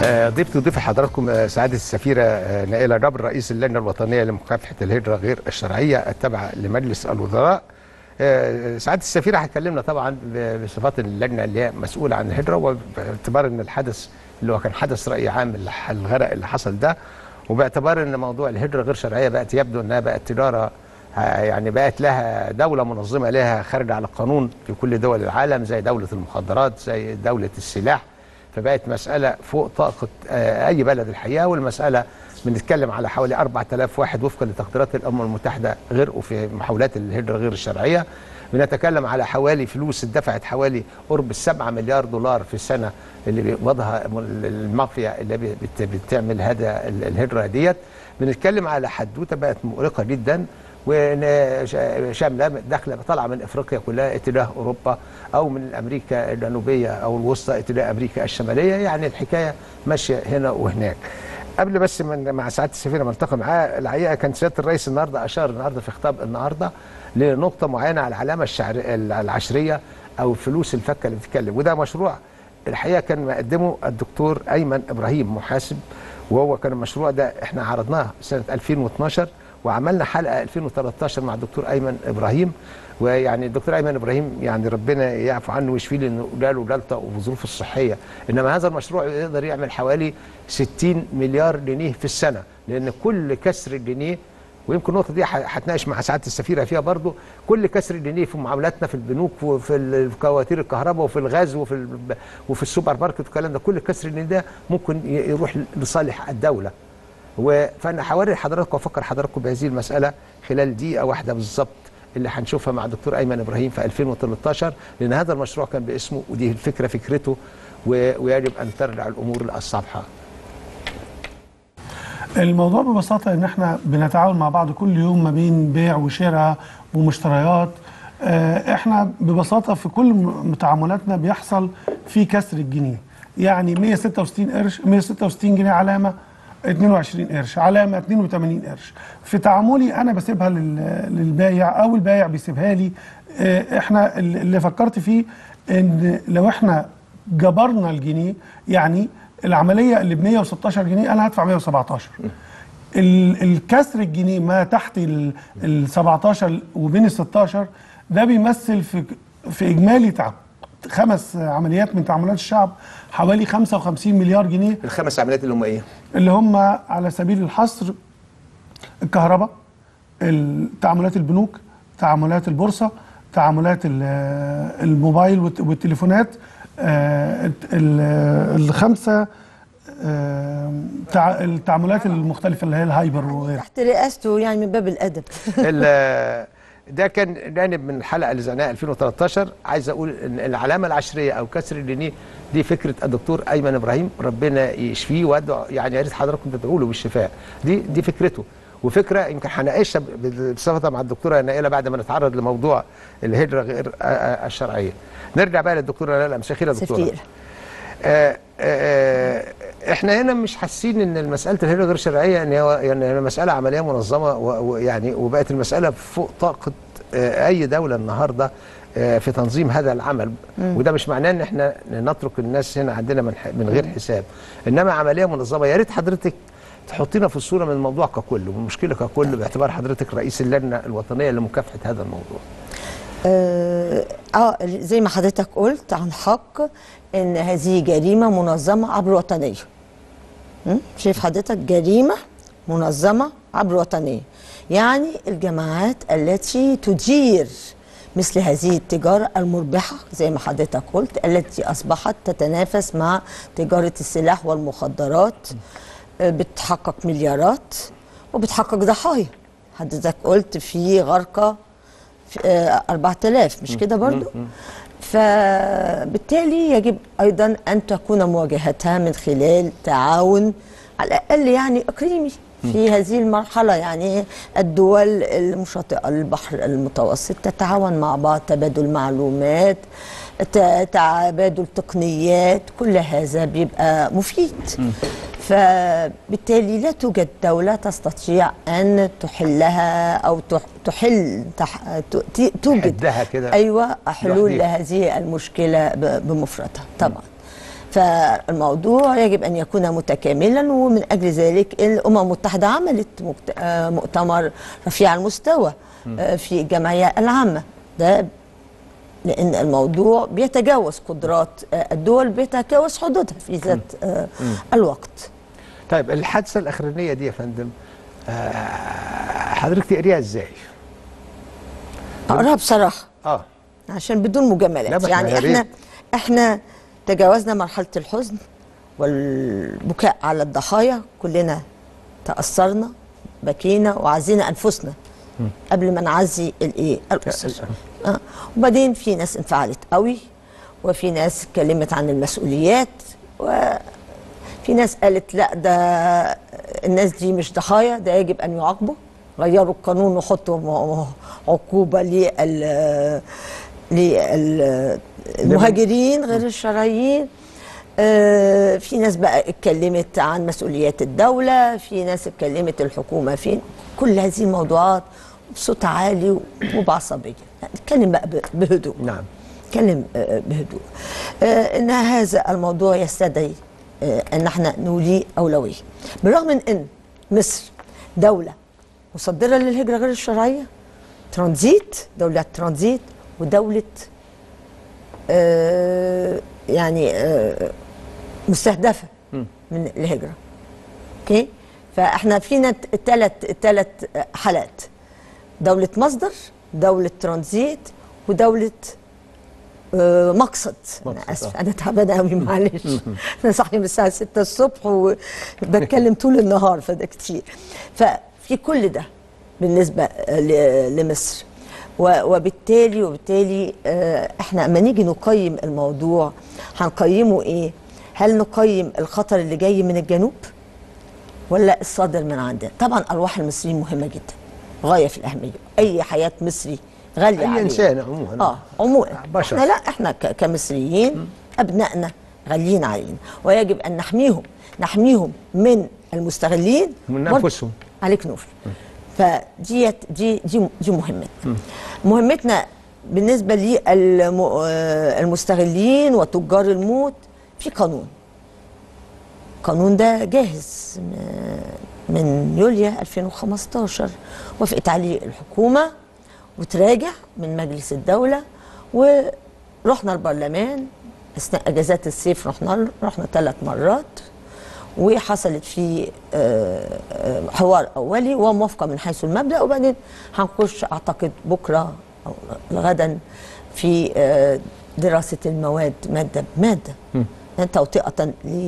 آه، ضيفت وضيف حضراتكم آه، سعاده السفيره آه، نائله جبر رئيس اللجنه الوطنيه لمكافحه الهجره غير الشرعيه التابعه لمجلس الوزراء آه، سعاده السفيره هتكلمنا طبعا ب- بصفات اللجنه اللي هي مسؤوله عن الهجره وباعتبار ان الحدث اللي هو كان حدث راي عام الح- الغرق اللي حصل ده وباعتبار ان موضوع الهجره غير شرعيه بقت يبدو انها بقت تجاره آه، يعني بقت لها دولة منظمة لها خارجة على القانون في كل دول العالم زي دولة المخدرات زي دولة السلاح فبقت مسألة فوق طاقة آه، أي بلد الحقيقة والمسألة بنتكلم على حوالي 4000 واحد وفقا لتقديرات الأمم المتحدة غرقوا في محاولات الهجرة غير الشرعية بنتكلم على حوالي فلوس اتدفعت حوالي قرب السبعة مليار دولار في السنة اللي بيقبضها المافيا اللي بت- بتعمل هذا ال- الهجرة ديت بنتكلم على حدوتة بقت مؤرقة جدا وشامله داخله طالعه من افريقيا كلها اتجاه اوروبا او من امريكا الجنوبيه او الوسطى اتجاه امريكا الشماليه يعني الحكايه ماشيه هنا وهناك. قبل بس من مع سعاده السفيره ما التقى معاه الحقيقه كان سياده الرئيس النهارده اشار النهارده في خطاب النهارده لنقطه معينه على العلامه الشعر العشريه او الفلوس الفكه اللي بتتكلم وده مشروع الحقيقه كان مقدمه الدكتور ايمن ابراهيم محاسب وهو كان المشروع ده احنا عرضناه سنه 2012 وعملنا حلقه 2013 مع الدكتور ايمن ابراهيم ويعني الدكتور ايمن ابراهيم يعني ربنا يعفو عنه ويشفيه لانه جاله جلطه وظروفه الصحيه انما هذا المشروع يقدر يعمل حوالي 60 مليار جنيه في السنه لان كل كسر جنيه ويمكن النقطه دي ح- هتناقش مع سعاده السفيره فيها برضو كل كسر جنيه في معاملاتنا في البنوك وفي ال- في فواتير الكهرباء وفي الغاز وفي ال- وفي السوبر ماركت والكلام ده كل كسر جنيه ده ممكن ي- يروح لصالح الدوله و- فانا هوري حضراتكم وافكر حضراتكم بهذه المساله خلال دقيقه واحده بالظبط اللي هنشوفها مع الدكتور ايمن ابراهيم في 2013 لان هذا المشروع كان باسمه ودي الفكره فكرته و- ويجب ان ترجع الامور لاصحابها الموضوع ببساطة إن إحنا بنتعاون مع بعض كل يوم ما بين بيع وشراء ومشتريات آه، إحنا ببساطة في كل م- تعاملاتنا بيحصل في كسر الجنيه يعني 166 قرش 166 جنيه علامة 22 قرش علامة 82 قرش في تعاملي أنا بسيبها لل- للبايع أو البايع بيسيبها لي آه، إحنا اللي اللي فكرت فيه إن لو إحنا جبرنا الجنيه يعني العمليه اللي ب 116 جنيه انا هدفع 117 ال- الكسر الجنيه ما تحت ال ال 17 وبين ال 16 ده بيمثل في في اجمالي تع- خمس عمليات من تعاملات الشعب حوالي 55 مليار جنيه الخمس عمليات اللي هم ايه؟ اللي هم على سبيل الحصر الكهرباء ال- تعاملات البنوك تعاملات البورصة تعاملات ال- الموبايل والت- والتليفونات آه، ال- الخمسة آه، تع- التعاملات المختلفة اللي هي الهايبر وغيرها تحت رئاسته يعني من باب الادب ال- ده كان جانب من الحلقه اللي زعناها 2013 عايز اقول ان العلامه العشريه او كسر الجنيه دي فكره الدكتور ايمن ابراهيم ربنا يشفيه وادعو يعني يا ريت حضراتكم تدعوا له بالشفاء دي دي فكرته وفكره يمكن هناقشها ب- بصفتها مع الدكتوره نائله بعد ما نتعرض لموضوع الهجره غير آه، آه، الشرعيه نرجع بقى للدكتوره نائله مساء الخير يا دكتوره سفير آه، آه، احنا هنا مش حاسين ان مساله الهجره غير شرعيه ان هو يعني هي مساله عمليه منظمه و- ويعني وبقت المساله فوق طاقه آه، اي دوله النهارده آه، في تنظيم هذا العمل وده مش معناه ان احنا نترك الناس هنا عندنا من, ح- من غير حساب انما عمليه منظمه يا ريت حضرتك تحطينا في الصوره من الموضوع ككل ومن المشكله ككل باعتبار حضرتك رئيس اللجنه الوطنيه لمكافحه هذا الموضوع اه آه، زي ما حضرتك قلت عن حق ان هذه جريمه منظمه عبر وطنيه م? شايف حضرتك جريمه منظمه عبر وطنيه يعني الجماعات التي تدير مثل هذه التجارة المربحة زي ما حضرتك قلت التي أصبحت تتنافس مع تجارة السلاح والمخدرات آه، بتحقق مليارات وبتحقق ضحايا حضرتك قلت في غرقة في، آه، 4000 مش كده برضو فبالتالي يجب أيضا أن تكون مواجهتها من خلال تعاون على الأقل يعني إقليمي في هذه المرحلة يعني الدول المشاطئة للبحر المتوسط تتعاون مع بعض تبادل معلومات ت- تبادل تقنيات كل هذا بيبقى مفيد فبالتالي لا توجد دولة تستطيع أن تحلها أو تح- تحل تح ت- ت- توجد حدها كده أيوة حلول لوحديها. لهذه المشكلة ب- بمفردها طبعا فالموضوع يجب ان يكون متكاملا ومن اجل ذلك الامم المتحده عملت مكت- آه، مؤتمر رفيع المستوى آه، في الجمعيه العامه ده لان الموضوع بيتجاوز قدرات آه، الدول بيتجاوز حدودها في ذات آه، الوقت طيب الحادثه الاخرانيه دي يا فندم آه، حضرتك تقريها ازاي؟ اقراها بصراحه اه عشان بدون لا، مجاملات ما إحنا يعني يا احنا ريت. احنا تجاوزنا مرحله الحزن والبكاء على الضحايا كلنا تاثرنا بكينا وعزينا انفسنا قبل ما نعزي الايه الاسر آه. وبعدين في ناس انفعلت قوي وفي ناس اتكلمت عن المسؤوليات وفي ناس قالت لا ده الناس دي مش ضحايا ده يجب ان يعاقبوا غيروا القانون وحطوا م- عقوبه لل للمهاجرين غير الشرعيين آه، في ناس بقى اتكلمت عن مسؤوليات الدولة في ناس اتكلمت الحكومة فين كل هذه الموضوعات بصوت عالي وبعصبية نتكلم بقى ب- بهدوء نعم نتكلم آه، بهدوء آه، ان هذا الموضوع يستدعي آه، ان احنا نوليه اولويه بالرغم من ان مصر دوله مصدره للهجره غير الشرعيه ترانزيت دوله ترانزيت ودوله آه، يعني آه، مستهدفه من الهجره اوكي فاحنا فينا ثلاث ثلاث حالات دوله مصدر دوله ترانزيت ودوله آه، مقصد انا مقصد، اسف آه. انا تعبانه قوي معلش انا صاحيه من الساعه 6 الصبح وبتكلم طول النهار فده كتير ففي كل ده بالنسبه ل- لمصر و- وبالتالي وبالتالي آه، احنا اما نيجي نقيم الموضوع هنقيمه ايه؟ هل نقيم الخطر اللي جاي من الجنوب ولا الصادر من عندنا؟ طبعا ارواح المصريين مهمه جدا غايه في الاهميه اي حياه مصري غاليه اي علينا. انسان عموما اه عموما بشر. احنا لا احنا ك- كمصريين ابنائنا غاليين علينا ويجب ان نحميهم نحميهم من المستغلين من برضه أنفسهم. عليك نور فديت دي دي دي مهمتنا مهمتنا بالنسبه للمستغلين وتجار الموت في قانون القانون ده جاهز م- من يوليو 2015 وافقت عليه الحكومه وتراجع من مجلس الدوله ورحنا البرلمان اثناء اجازات الصيف رحنا رحنا ثلاث مرات وحصلت فيه آه، آه، حوار اولي وموافقه من حيث المبدا وبعدين هنخش اعتقد بكره او غدا في آه، دراسه المواد ماده بماده توطئه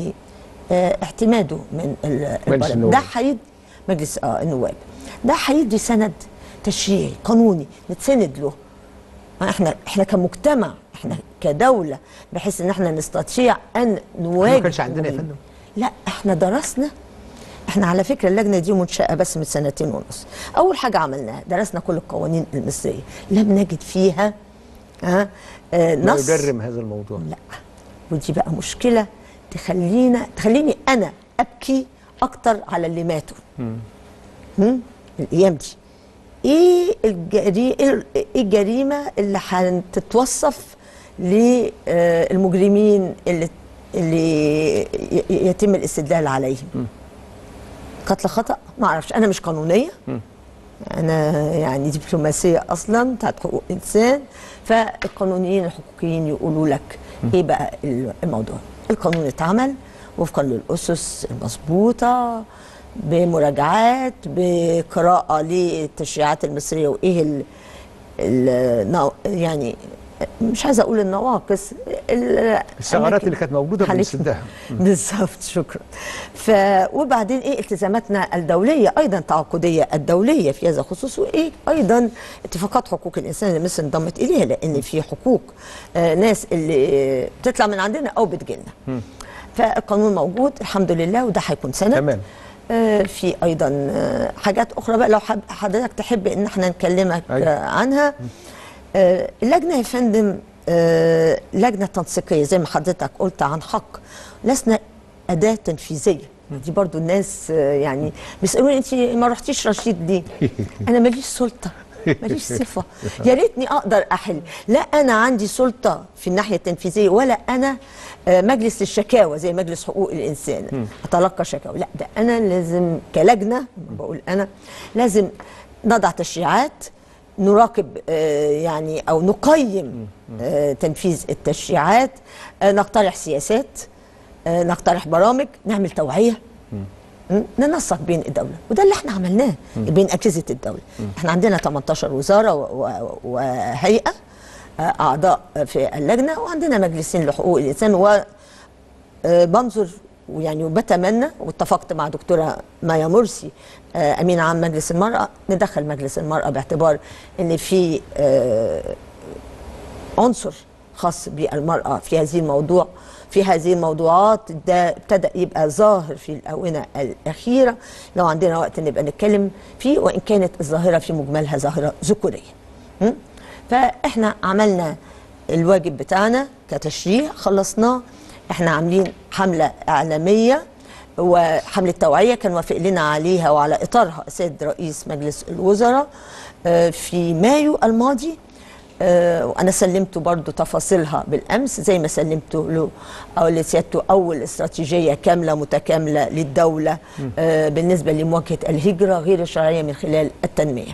لاعتماده من ال- البرلمان النواب. ده هيدي مجلس اه النواب ده هيدي سند تشريعي قانوني نتسند له احنا احنا كمجتمع احنا كدوله بحيث ان احنا نستطيع ان نواجه ما كانش عندنا يا المهم. فندم لا احنا درسنا احنا على فكره اللجنه دي منشاه بس من سنتين ونص اول حاجه عملناها درسنا كل القوانين المصريه لم نجد فيها ها آه ما نص يجرم هذا الموضوع لا ودي بقى مشكله تخلينا تخليني انا ابكي اكتر على اللي ماتوا هم؟ الايام دي ايه الجري... ايه الجريمه اللي هتتوصف للمجرمين اللي اللي ي- يتم الاستدلال عليهم قتل خطا ما اعرفش انا مش قانونيه انا يعني دبلوماسيه اصلا بتاعت حقوق انسان فالقانونيين الحقوقيين يقولوا لك ايه بقى الموضوع القانون اتعمل وفقا للاسس المظبوطه بمراجعات بقراءه للتشريعات المصريه وايه ال ال يعني مش عايزه اقول النواقص ال- الثغرات أماكن- اللي كانت موجوده حالتهم. بنسدها بالظبط شكرا ف وبعدين ايه التزاماتنا الدوليه ايضا التعاقديه الدوليه في هذا الخصوص وايه ايضا اتفاقات حقوق الانسان اللي مصر انضمت اليها لان في حقوق آه ناس اللي بتطلع من عندنا او بتجيلنا فالقانون موجود الحمد لله وده هيكون سند تمام. آه في ايضا آه حاجات اخرى بقى لو حب حضرتك تحب ان احنا نكلمك أيوة. آه عنها آه اللجنه يا فندم آه لجنه تنسيقيه زي ما حضرتك قلت عن حق لسنا اداه تنفيذيه دي برضو الناس آه يعني بيسالوني انت ما رحتيش رشيد ليه؟ انا ماليش سلطه ماليش صفه يا ريتني اقدر احل لا انا عندي سلطه في الناحيه التنفيذيه ولا انا آه، مجلس الشكاوى زي مجلس حقوق الانسان اتلقى شكاوى لا ده انا لازم كلجنه بقول انا لازم نضع تشريعات نراقب آه، يعني او نقيم آه، تنفيذ التشريعات آه، نقترح سياسات آه، نقترح برامج نعمل توعيه م? ننسق بين الدوله وده اللي احنا عملناه بين اجهزه الدوله احنا عندنا 18 وزاره و- و- وهيئه آه، اعضاء في اللجنه وعندنا مجلسين لحقوق الانسان و آه، بنظر ويعني وبتمنى واتفقت مع دكتوره مايا مرسي آه، امين عام مجلس المراه ندخل مجلس المراه باعتبار ان في آه، عنصر خاص بالمرأة في هذه الموضوع في هذه الموضوعات ده ابتدأ يبقى ظاهر في الآونة الأخيرة لو عندنا وقت نبقى نتكلم فيه وإن كانت الظاهرة في مجملها ظاهرة ذكورية م? فإحنا عملنا الواجب بتاعنا كتشريع خلصناه احنا عاملين حملة إعلامية وحملة توعية كان وافق لنا عليها وعلى إطارها السيد رئيس مجلس الوزراء آه، في مايو الماضي آه، وانا سلمته برضو تفاصيلها بالامس زي ما سلمته له او لسيادته اول استراتيجيه كامله متكامله للدوله آه، بالنسبه لمواجهه الهجره غير الشرعيه من خلال التنميه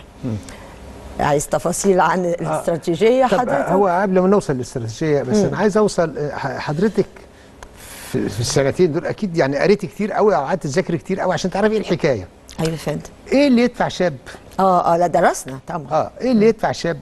عايز تفاصيل عن الاستراتيجيه طب حضرتك هو قبل ما نوصل للاستراتيجيه بس انا عايز اوصل آه، ح- حضرتك في, في السنتين دول اكيد يعني قريتي كتير قوي او قعدت تذاكري كتير قوي عشان تعرفي ايه الحكايه ايوه يا فندم ايه اللي يدفع شاب اه اه لا درسنا طبعا اه ايه اللي يدفع شاب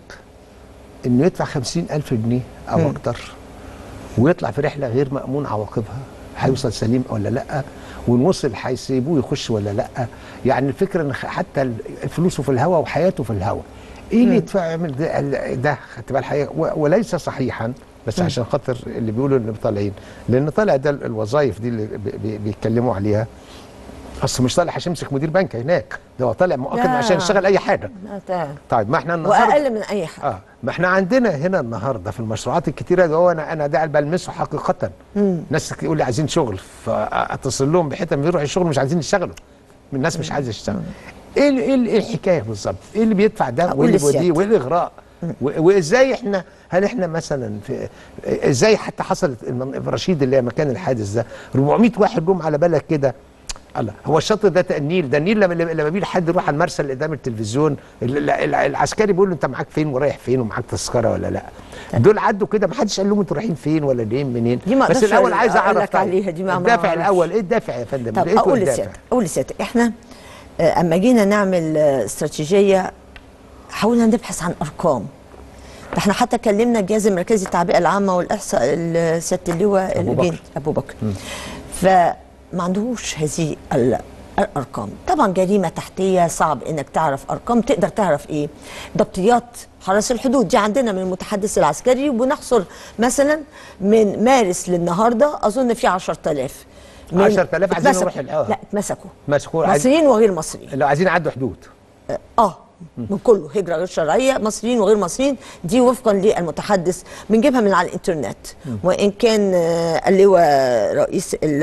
انه يدفع خمسين الف جنيه او اكتر ويطلع في رحله غير مامون عواقبها هيوصل سليم ولا لا وان وصل هيسيبوه يخش ولا لا يعني الفكره ان خ- حتى ال- فلوسه في الهواء وحياته في الهواء ايه اللي يدفع يعمل ده, ال- ده خدت بال حقيقة و- وليس صحيحا بس عشان خاطر اللي بيقولوا ان طالعين لان طالع ده ال- الوظائف دي اللي بي- بي- بيتكلموا عليها اصل مش طالع عشان يمسك مدير بنك هناك ده هو طالع مؤقت لا. عشان يشتغل اي حاجه لا تعال. طيب ما احنا النهارده واقل من اي حاجه اه ما احنا عندنا هنا النهارده في المشروعات الكتيره ده هو انا انا ده بلمسه حقيقه ناس تقول لي عايزين شغل فاتصل لهم بحته ما يروحوا الشغل مش عايزين يشتغلوا الناس مش عايزه تشتغل ايه ال- ايه ال- إيه الحكايه بالظبط ايه اللي بيدفع ده هقول وايه اللي بيوديه لسيادتك. وايه الاغراء و- وازاي احنا هل احنا مثلا في ازاي حتى حصلت المن- في رشيد اللي هي مكان الحادث ده 400 واحد جم على بالك كده الله هو الشط ده تا- النيل ده النيل لما لما بيجي حد يروح على المرسى اللي قدام التلفزيون ال- ال- ال- العسكري بيقول له انت معاك فين ورايح فين ومعاك تذكره ولا لا دول عدوا كده ما حدش قال لهم انتوا رايحين فين ولا جايين منين دي ما بس أقدرش الاول عايز أقول اعرف لك عليها، دي ما- ما الدافع أعرفش. الاول ايه الدافع يا فندم طب لقيته اقول الدافع. لسيادتك اقول لسيادتك احنا آه، اما جينا نعمل آه، استراتيجيه حاولنا نبحث عن ارقام ده احنا حتى كلمنا الجهاز المركزي التعبئه العامه والاحصاء ال- سياده اللواء أبو بكر. الجندي ابو بكر فما عندهوش هذه ال- الارقام طبعا جريمه تحتيه صعب انك تعرف ارقام تقدر تعرف ايه ضبطيات حرس الحدود دي عندنا من المتحدث العسكري وبنحصر مثلا من مارس للنهارده اظن في 10000 من- 10,000 عايزين اتمسكوا. نروح الهوا. لا اتمسكوا مسكوا عايز- مصريين وغير مصريين لو عايزين يعدوا حدود اه من كله هجره غير شرعيه مصريين وغير مصريين دي وفقا للمتحدث بنجيبها من على الانترنت وان كان آه، اللواء رئيس ال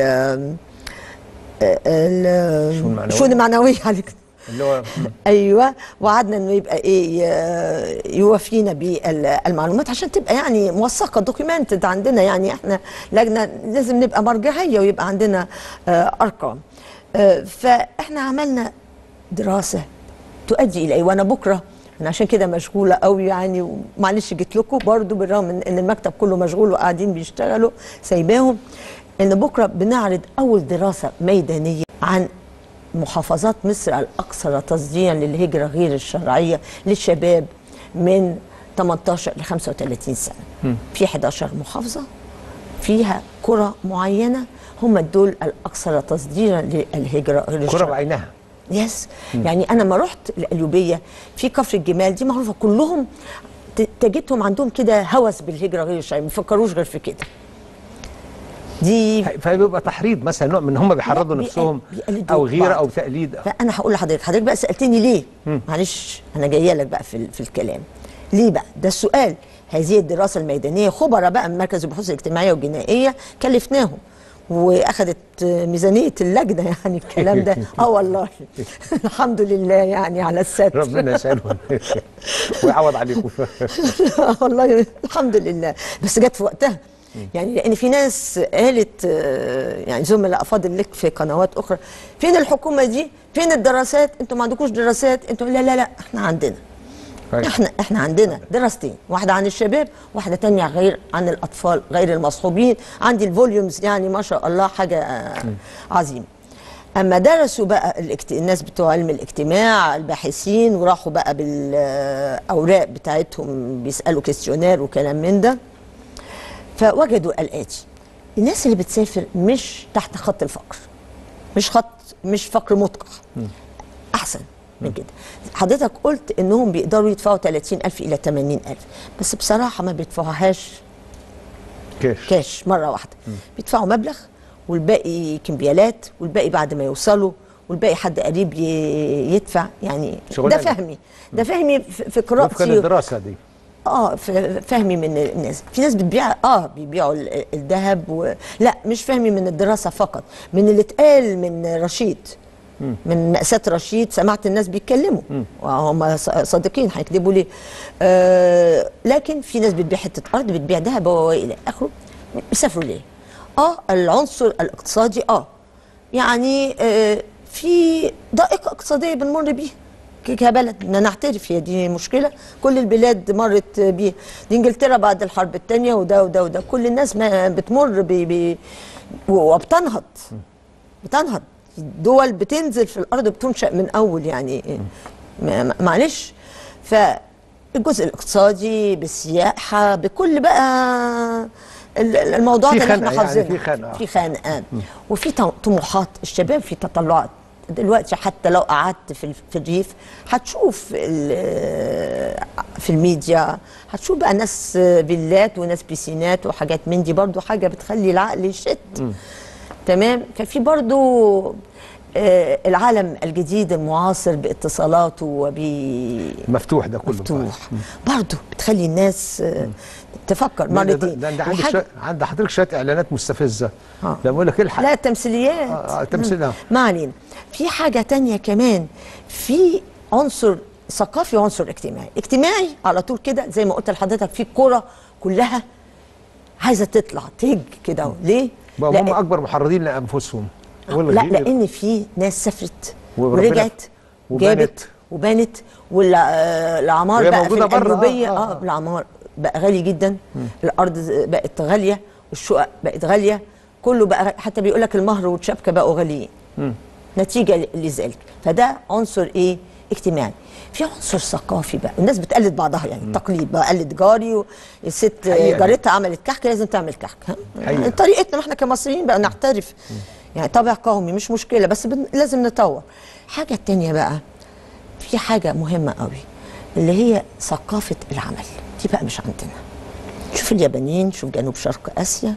آه، ال- الشؤون المعنوية. الشؤون المعنويه عليك اللي هو ايوه وعدنا انه يبقى ايه ي- يوفينا بالمعلومات عشان تبقى يعني موثقه دوكيومنتد عندنا يعني احنا لجنه لازم نبقى مرجعيه ويبقى عندنا آه، ارقام آه، فاحنا عملنا دراسه تؤدي الى ايه وانا بكره انا عشان كده مشغوله قوي يعني ومعلش جيت لكم برضو بالرغم من ان المكتب كله مشغول وقاعدين بيشتغلوا سايباهم ان بكره بنعرض اول دراسه ميدانيه عن محافظات مصر الاكثر تصديا للهجره غير الشرعيه للشباب من 18 ل 35 سنه في 11 محافظه فيها قرى معينه هم دول الاكثر تصديرا للهجره غير كرة الشرعيه بعينها يس يعني انا ما رحت القليوبيه في كفر الجمال دي معروفه كلهم ت- تجدهم عندهم كده هوس بالهجره غير الشرعيه ما بيفكروش غير في كده دي فبيبقى تحريض مثلا نوع من هم بيحرضوا لا، نفسهم بيقلدوا او غيره بعض. او تقليد فانا هقول لحضرتك حضرتك بقى سالتني ليه معلش انا جايه لك بقى في, ال- في الكلام ليه بقى ده السؤال هذه الدراسه الميدانيه خبراء بقى من مركز البحوث الاجتماعيه والجنائيه كلفناهم واخدت ميزانيه اللجنه يعني الكلام ده اه والله الحمد لله يعني على الستر ربنا يسعدهم ويعوض عليكم والله الحمد لله بس جت في وقتها يعني لان في ناس قالت آه، يعني زملاء افاضل لك في قنوات اخرى فين الحكومه دي فين الدراسات انتوا ما عندكوش دراسات انتوا لا لا لا احنا عندنا أيوة. احنا احنا عندنا دراستين واحده عن الشباب واحده تانية غير عن الاطفال غير المصحوبين عندي الفوليومز يعني ما شاء الله حاجه آه، عظيمه اما درسوا بقى الاكت... الناس بتوع علم الاجتماع الباحثين وراحوا بقى بالاوراق بتاعتهم بيسالوا كيستيونير وكلام من ده فوجدوا الاتي الناس اللي بتسافر مش تحت خط الفقر مش خط مش فقر مدقع احسن من كده حضرتك قلت انهم بيقدروا يدفعوا 30000 الى 80000 بس بصراحه ما بيدفعوهاش كاش كاش مره واحده بيدفعوا مبلغ والباقي كمبيالات والباقي بعد ما يوصلوا والباقي حد قريب ي- يدفع يعني ده شغلانة. فهمي ده فهمي في في وفقا قراءتي للدراسه دي اه ف- فهمي من الناس في ناس بتبيع اه بيبيعوا ال- الذهب و... لا مش فهمي من الدراسه فقط من اللي اتقال من رشيد من مأساة رشيد سمعت الناس بيتكلموا وهم ص- صادقين هيكذبوا ليه آه لكن في ناس بتبيع حته ارض بتبيع ذهب والى اخره بيسافروا ليه اه العنصر الاقتصادي اه يعني آه في ضائقه اقتصاديه بنمر بيها ك- كبلد بدنا نعترف هي دي مشكله كل البلاد مرت بيها دي انجلترا بعد الحرب الثانيه وده وده وده كل الناس ما بتمر ب ب وبتنهض بتنهض دول بتنزل في الارض بتنشا من اول يعني ما- ما- معلش فالجزء الاقتصادي بالسياحه بكل بقى ال- ال- الموضوعات في اللي احنا خنقة يعني، حافظينها في خنقة. في خنقات وفي ط- طموحات الشباب في تطلعات دلوقتي حتى لو قعدت في ال- في الريف هتشوف ال- في الميديا هتشوف بقى ناس فيلات وناس بيسينات وحاجات من دي برضو حاجه بتخلي العقل يشت تمام ففي برضو آه، العالم الجديد المعاصر باتصالاته وب مفتوح ده كله مفتوح برضه بتخلي الناس آه، تفكر ده- ده- مرتين ده ده عندك وحاجة- شوية عند حضرتك شويه اعلانات مستفزه آه. لما يقول لك الحق لا تمثيليات آه، آه، تمثيل، آه. ما علينا في حاجة تانية كمان في عنصر ثقافي وعنصر اجتماعي اجتماعي على طول كده زي ما قلت لحضرتك في قرى كلها عايزة تطلع تهج كده ليه؟ بقوا لأن- هم اكبر محرضين لانفسهم لا والغير- لان في ناس سافرت وربنا- ورجعت وبنت. جابت وبنت والعمار وهي بقى في موجودة برا، آه، القلوبيه آه، اه, آه. العمار بقى غالي جدا الارض بقت غاليه الشقق بقت غاليه كله بقى غ- حتى بيقول لك المهر والشبكه بقوا غاليين نتيجه ل- لذلك فده عنصر ايه اجتماعي في عنصر ثقافي بقى الناس بتقلد بعضها يعني تقليد بقلد جاري الست حقيقة. جارتها عملت كحك لازم تعمل كحك ها؟ حقيقة. طريقتنا ما احنا كمصريين بقى نعترف يعني طابع قومي مش مشكله بس بن... لازم نطور حاجه تانية بقى في حاجه مهمه قوي اللي هي ثقافه العمل دي بقى مش عندنا شوف اليابانيين شوف جنوب شرق اسيا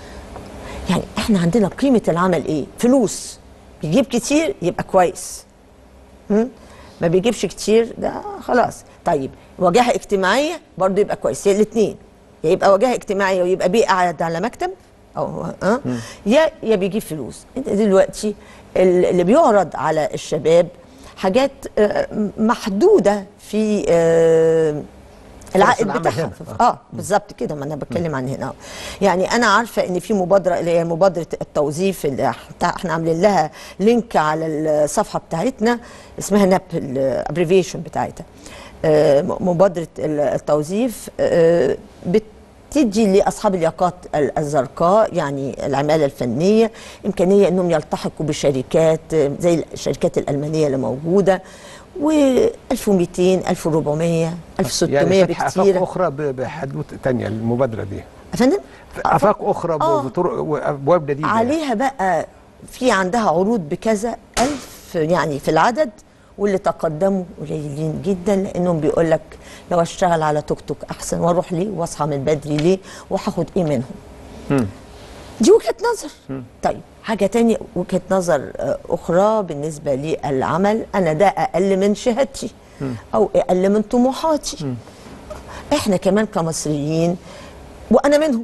يعني احنا عندنا قيمه العمل ايه فلوس بيجيب كتير يبقى كويس هم؟ ما بيجيبش كتير ده خلاص طيب واجهه اجتماعيه برضو يبقى كويس يا الاثنين يا يبقى واجهه اجتماعيه ويبقى بيه قاعد على مكتب او اه يا يا بيجيب فلوس انت دلوقتي ال- اللي بيعرض على الشباب حاجات آه، محدوده في آه، العائد العمل بتاعها هنا. اه بالظبط كده ما انا بتكلم عن هنا يعني انا عارفه ان في مبادره اللي هي مبادره التوظيف اللي إحنا- احنا عاملين لها لينك على الصفحه بتاعتنا اسمها ناب الابريفيشن بتاعتها آه، م- مبادره ال- التوظيف آه، بتدي لاصحاب الياقات ال- الزرقاء يعني العماله الفنيه امكانيه انهم يلتحقوا بشركات آه، زي الشركات الالمانيه اللي موجوده و 1200 1400 1600 يعني فتح افاق بكتير اخرى ب- بحدوته تانية المبادره دي يا فندم افاق اخرى ب- آه. بطرق وابواب جديده يعني. عليها بقى في عندها عروض بكذا ألف يعني في العدد واللي تقدموا قليلين جدا لانهم بيقول لك لو اشتغل على توك توك احسن واروح ليه واصحى من بدري ليه وهاخد ايه منهم دي وجهه نظر طيب حاجه تانية وجهه نظر آه، اخرى بالنسبه للعمل انا ده اقل من شهادتي او اقل من طموحاتي احنا كمان كمصريين وانا منهم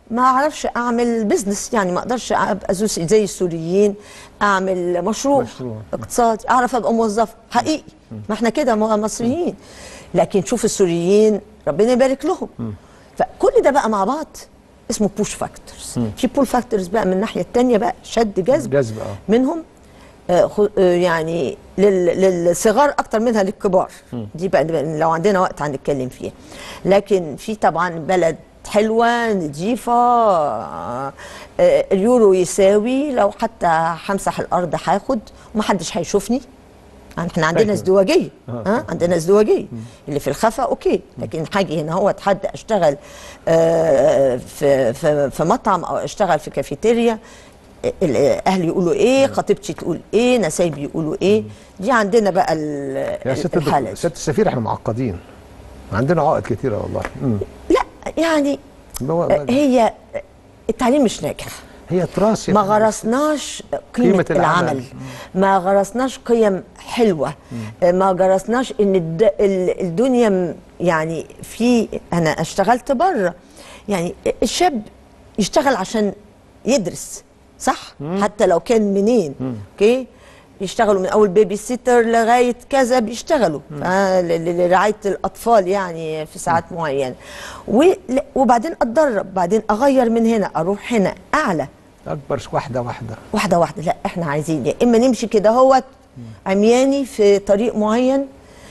ما اعرفش اعمل بزنس يعني ما اقدرش ابقى زو- زي السوريين اعمل مشروع, مشروع. اقتصادي اعرف ابقى موظفه حقيقي ما احنا كده م- مصريين لكن شوف السوريين ربنا يبارك لهم فكل ده بقى مع بعض اسمه بوش فاكتورز في بول فاكتورز بقى من الناحيه الثانيه بقى شد جذب جذب اه منهم آه، خو- آه، يعني لل- للصغار اكتر منها للكبار دي بقى بقى لو عندنا وقت هنتكلم فيها لكن في طبعا بلد حلوه نظيفه آه، آه، اليورو يساوي لو حتى همسح الارض هاخد ومحدش هيشوفني يعني احنا عندنا فاكر. ازدواجيه ها عندنا ازدواجيه اللي في الخفا اوكي لكن حاجه هنا هو حد اشتغل آه، في في في مطعم او اشتغل في كافيتيريا الاهل يقولوا ايه خطيبتي تقول ايه نسايبي يقولوا ايه دي عندنا بقى ال- يا ست الحاله الدكتور دي. ست السفير احنا معقدين عندنا عقد كتيره والله مم. لا يعني هو- هي التعليم مش ناجح هي تراث ما يعني. غرسناش قيمة, قيمة العمل. العمل ما غرسناش قيم حلوة ما غرسناش ان الد... ال- الدنيا م- يعني في انا اشتغلت بره يعني الشاب يشتغل عشان يدرس صح حتى لو كان منين اوكي يشتغلوا من اول بيبي سيتر لغايه كذا بيشتغلوا آه، ل- ل- لرعايه الاطفال يعني في ساعات معينه ول- وبعدين اتدرب بعدين اغير من هنا اروح هنا اعلى اكبر واحده واحده واحده واحده لا احنا عايزين يا اما نمشي كده هوت عمياني في طريق معين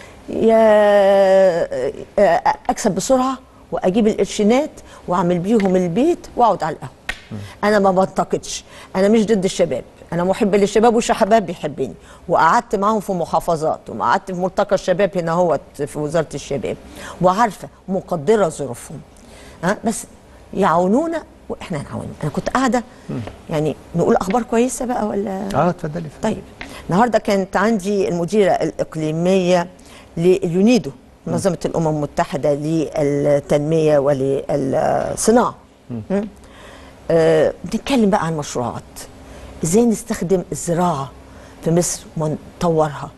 يا اكسب بسرعه واجيب القرشينات واعمل بيهم البيت واقعد على القهوه انا ما بنتقدش انا مش ضد الشباب انا محبه للشباب والشباب بيحبني وقعدت معاهم في محافظات وقعدت في ملتقى الشباب هنا هو في وزاره الشباب وعارفه مقدره ظروفهم ها بس يعاونونا واحنا نعاونهم انا كنت قاعده يعني نقول اخبار كويسه بقى ولا اه اتفضلي طيب النهارده كانت عندي المديره الاقليميه لليونيدو منظمه الامم المتحده للتنميه وللصناعه م? آه بنتكلم بقى عن مشروعات ازاي نستخدم الزراعه في مصر ونطورها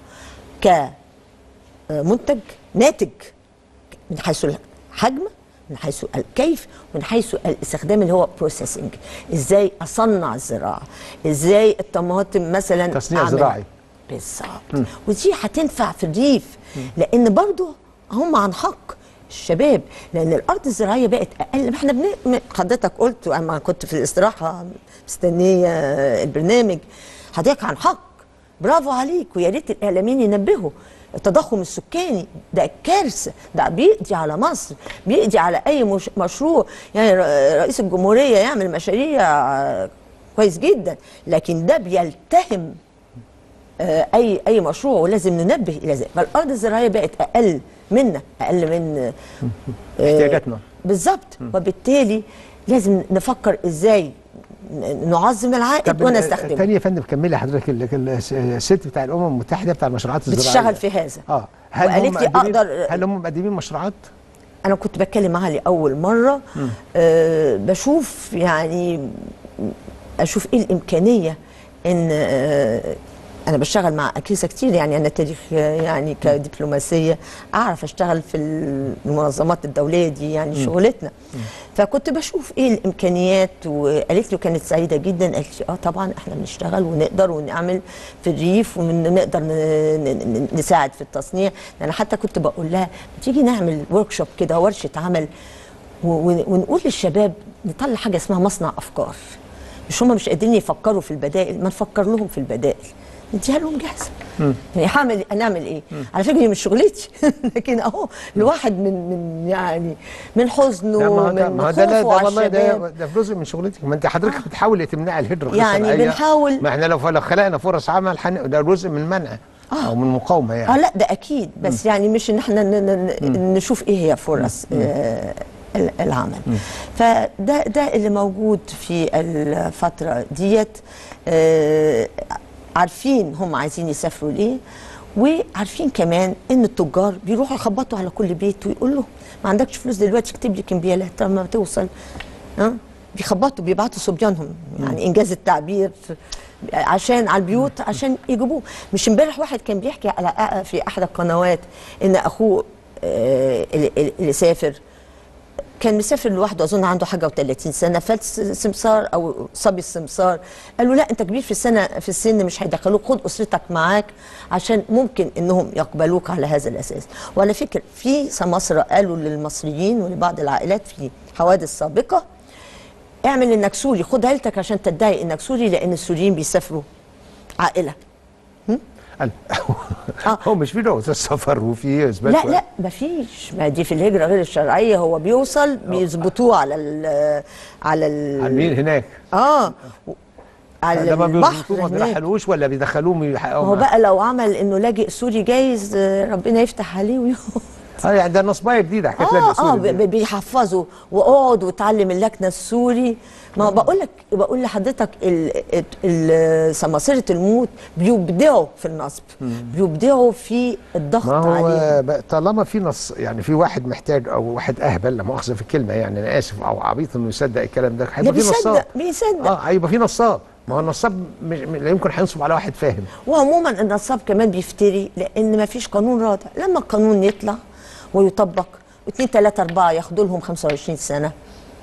كمنتج ناتج من حيث الحجم من حيث الكيف من حيث الاستخدام اللي هو بروسيسنج ازاي اصنع الزراعه ازاي الطماطم مثلا تصنيع أعمل- زراعي. بالظبط ودي هتنفع في الريف لان برضو هم عن حق الشباب لان الارض الزراعيه بقت اقل ما احنا بن... م- حضرتك قلت اما كنت في الاستراحه مستنيه البرنامج حضرتك عن حق برافو عليك ويا ريت الاعلاميين ينبهوا التضخم السكاني ده كارثه ده بيقضي على مصر بيقضي على اي مش مشروع يعني ر- رئيس الجمهوريه يعمل مشاريع آه، كويس جدا لكن ده بيلتهم آه، اي اي مشروع ولازم ننبه الى ذلك فالارض الزراعيه بقت اقل منا اقل من آه، احتياجاتنا. بالظبط وبالتالي لازم نفكر ازاي ن- نعظم العائد طب ونستخدمه تاني يا فندم كملي حضرتك ال- ال- الست بتاع الامم المتحده بتاع المشروعات الزراعيه بتشتغل في هذا اه هل وقالت هم لي مقدمين- أقدر- هل هم مقدمين مشروعات؟ انا كنت بتكلم معاها لاول مره أه بشوف يعني اشوف ايه الامكانيه ان أه انا بشتغل مع اجهزه كتير يعني انا تاريخ آه، يعني كدبلوماسيه اعرف اشتغل في المنظمات الدوليه دي يعني شغلتنا فكنت بشوف ايه الامكانيات وقالت لي وكانت سعيده جدا قالت لي اه طبعا احنا بنشتغل ونقدر ونعمل في الريف ونقدر نساعد في التصنيع انا حتى كنت بقول لها ما تيجي نعمل ورك شوب كده ورشه عمل و- و- ونقول للشباب نطلع حاجه اسمها مصنع افكار مش هم مش قادرين يفكروا في البدائل ما نفكر لهم في البدائل نديها لهم جاهزه يعني هعمل هنعمل ايه على فكره دي مش شغلتي لكن اهو الواحد من من يعني من حزنه لا، ما هو ده من ما هو ده لا- خوفه ده على والله ده الشباب ده جزء من شغلتك ما انت حضرتك بتحاولي تمنعي الهجره غير يعني شرعية. بنحاول- ما احنا لو لو خلقنا فرص عمل حن... ده جزء من منع او من مقاومه اه يعني لا ده اكيد بس يعني مش ان احنا ن- ن- ن- نشوف ايه هي فرص آه ال- العمل فده ده اللي موجود في الفتره ديت آه عارفين هم عايزين يسافروا ليه وعارفين كمان ان التجار بيروحوا يخبطوا على كل بيت ويقول له ما عندكش فلوس دلوقتي اكتب لي كمبيالات لما توصل ها بيخبطوا بيبعتوا صبيانهم يعني انجاز التعبير في- عشان على البيوت عشان يجيبوه مش امبارح واحد كان بيحكي على في احدى القنوات ان اخوه آه، اللي اللي سافر كان مسافر لوحده اظن عنده حاجه و30 سنه فالسمسار او صبي السمسار قال له لا انت كبير في السنه في السن مش هيدخلوك خد اسرتك معاك عشان ممكن انهم يقبلوك على هذا الاساس وعلى فكره في سماسره قالوا للمصريين ولبعض العائلات في حوادث سابقه اعمل انك سوري خد عيلتك عشان تدعي انك سوري لان السوريين بيسافروا عائله قال- آه. هو مش في جواز السفر وفي اثبات لا لا مفيش ما دي في الهجره غير الشرعيه هو بيوصل بيظبطوه على ال على ال عن مين هناك اه و- على لما البحر بيظبطوه ما هناك. بيرحلوش ولا بيدخلوهم يحققوا هو معاه؟ بقى لو عمل انه لاجئ سوري جايز آه، ربنا يفتح عليه ويقعد اه يعني ده نصبايه جديده حكايه اه لاجئ اه سوري دي. ب- بيحفظوا واقعد وتعلم اللكنه السوري ما بقول لك بقول لحضرتك ال- ال- ال- سماسره الموت بيبدعوا في النصب بيبدعوا في الضغط ما هو عليهم بقى طالما في نص يعني في واحد محتاج او واحد اهبل لا مؤاخذه في الكلمه يعني انا اسف او عبيط انه يصدق الكلام ده ده هيبقى في نصاب بيصدق بيصدق اه هيبقى في نصاب ما هو النصاب مش لا يمكن هينصب على واحد فاهم وعموما النصاب كمان بيفتري لان ما فيش قانون رادع لما القانون يطلع ويطبق واثنين ثلاثة أربعة ياخدوا لهم 25 سنة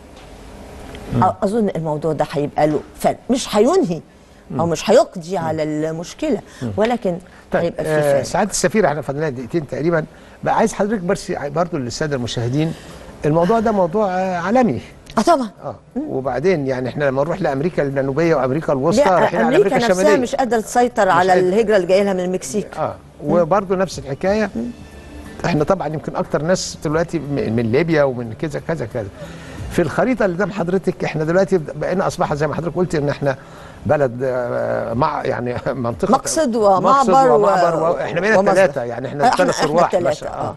أ- أظن الموضوع ده هيبقى له فرق مش هينهي أو مش هيقضي على المشكلة ولكن طيب هيبقى في آه فرق سعاده السفير احنا فاضلنا دقيقتين تقريبا بقى عايز حضرتك بس برضه للساده المشاهدين الموضوع ده موضوع آه عالمي اه طبعا اه وبعدين يعني احنا لما نروح لامريكا الجنوبيه وامريكا الوسطى لا رايحين على أمريكا امريكا نفسها الشماليه مش قادرة تسيطر على قادرة. الهجرة اللي جاية لها من المكسيك اه وبرضه نفس الحكايه احنا طبعا يمكن اكتر ناس دلوقتي م- من ليبيا ومن كذا كذا كذا في الخريطه اللي قدام حضرتك احنا دلوقتي بقينا اصبح زي ما حضرتك قلت ان احنا بلد آه، مع يعني منطقه مقصد مقصد ومعبر و- ومعبر و... احنا بقينا ومصدر. ثلاثه يعني احنا آه، إحنا- ثلاث إحنا ارواح التلاتة، ماشي. آه.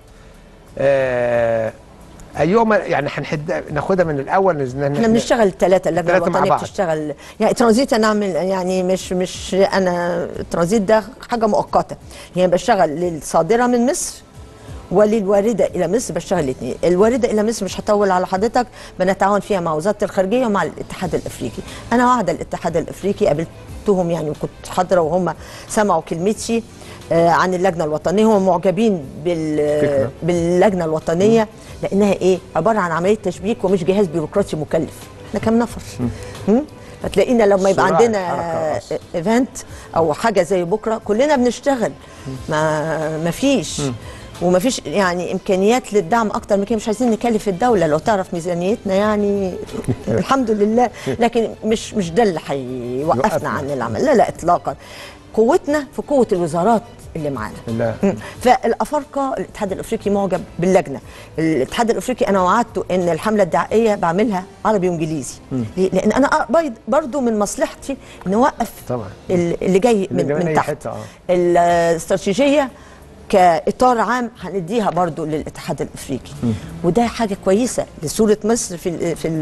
آه. ايهما يعني هنحد ناخدها من الاول نز- احنا بنشتغل الثلاثة اللجنة التلاتة مع الوطنية بعض. بتشتغل يعني ترانزيت انا اعمل يعني مش مش انا الترانزيت ده حاجة مؤقتة يعني بشتغل للصادرة من مصر وللواردة إلى مصر بشتغل الاثنين، الواردة إلى مصر مش هطول على حضرتك بنتعاون فيها مع وزارة الخارجية ومع الاتحاد الأفريقي، أنا واعدة الاتحاد الأفريقي قابلتهم يعني وكنت حاضرة وهم سمعوا كلمتي آه، عن اللجنة الوطنية هم معجبين بال فكرة. باللجنه الوطنيه لانها ايه عباره عن عمليه تشبيك ومش جهاز بيروقراطي مكلف احنا كام نفر هم؟ فتلاقينا لما يبقى صراع عندنا الحركة أصلاً. ايفنت او حاجه زي بكره كلنا بنشتغل ما ما فيش وما فيش يعني امكانيات للدعم اكتر من كده مش عايزين نكلف الدوله لو تعرف ميزانيتنا يعني الحمد لله لكن مش مش ده اللي يوقفنا. هيوقفنا عن العمل لا لا اطلاقا قوتنا في قوه الوزارات اللي معانا لا. مم. فالافارقه الاتحاد الافريقي معجب باللجنه الاتحاد الافريقي انا وعدته ان الحمله الدعائيه بعملها عربي وانجليزي ليه؟ لان انا أ- برضو من مصلحتي نوقف طبعا. ال- اللي جاي اللي من, جاي من من أي تحت حتة، آه. الاستراتيجية كاطار عام هنديها برضو للاتحاد الافريقي وده حاجه كويسه لصوره مصر في ال في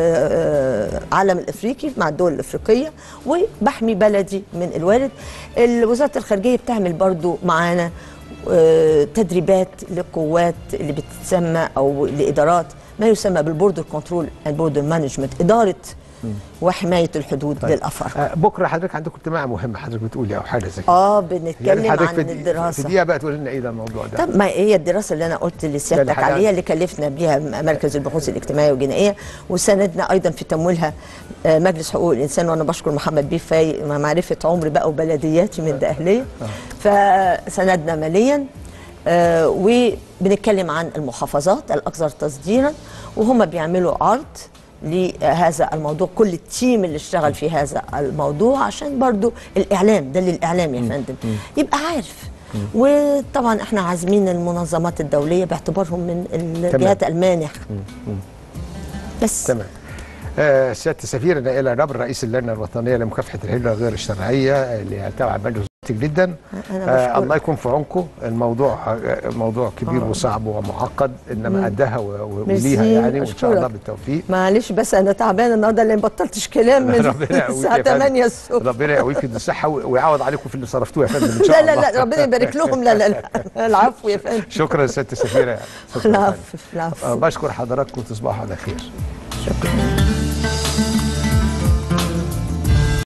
العالم الافريقي مع الدول الافريقيه وبحمي بلدي من الوارد وزاره الخارجيه بتعمل برضو معانا آه، تدريبات للقوات اللي بتتسمى او لادارات ما يسمى بالبوردر كنترول اند بوردر مانجمنت اداره وحمايه الحدود للافارقه آه بكره حضرتك عندكم اجتماع مهم حضرتك بتقولي او حاجه زي كده اه بنتكلم حضرتك عن في دي- الدراسه في دقيقه بقى تقول لنا ايه ده الموضوع ده طب ما هي الدراسه اللي انا قلت لسيادتك الحاجة- عليها اللي كلفنا بيها مركز البحوث الاجتماعيه والجنائيه وساندنا ايضا في تمويلها آه، مجلس حقوق الانسان وانا بشكر محمد بيه فاي مع معرفه عمري بقى وبلدياتي من اهليه فساندنا ماليا آه، وبنتكلم عن المحافظات الاكثر تصديرا وهم بيعملوا عرض لهذا الموضوع كل التيم اللي اشتغل في هذا الموضوع عشان برضو الاعلام ده للاعلام يا فندم يبقى عارف وطبعا احنا عازمين المنظمات الدوليه باعتبارهم من الجهات المانح بس تمام آه سياده السفير نائله نبر رئيس اللجنه الوطنيه لمكافحه الهجره غير الشرعيه اللي تبع مجلس كتير جدا أنا آه بشكرك. الله يكون في عونكم الموضوع آه موضوع كبير آه. وصعب ومعقد انما قدها و- و- ميرسي، وليها يعني وان شاء الله أشكرك. بالتوفيق معلش بس انا تعبانه النهارده لان بطلتش كلام من ربنا يقويك الساعه يا فندم. 8 الصبح ربنا يقويك بالصحه ويعوض عليكم في اللي صرفتوه يا فندم ان شاء لا الله لا لا ربنا يبارك لهم لا لا لا العفو يا فندم شكرا سياده السفيره شكرا يا فندم. العفو آه، العفو بشكر حضراتكم تصبحوا على خير شكرا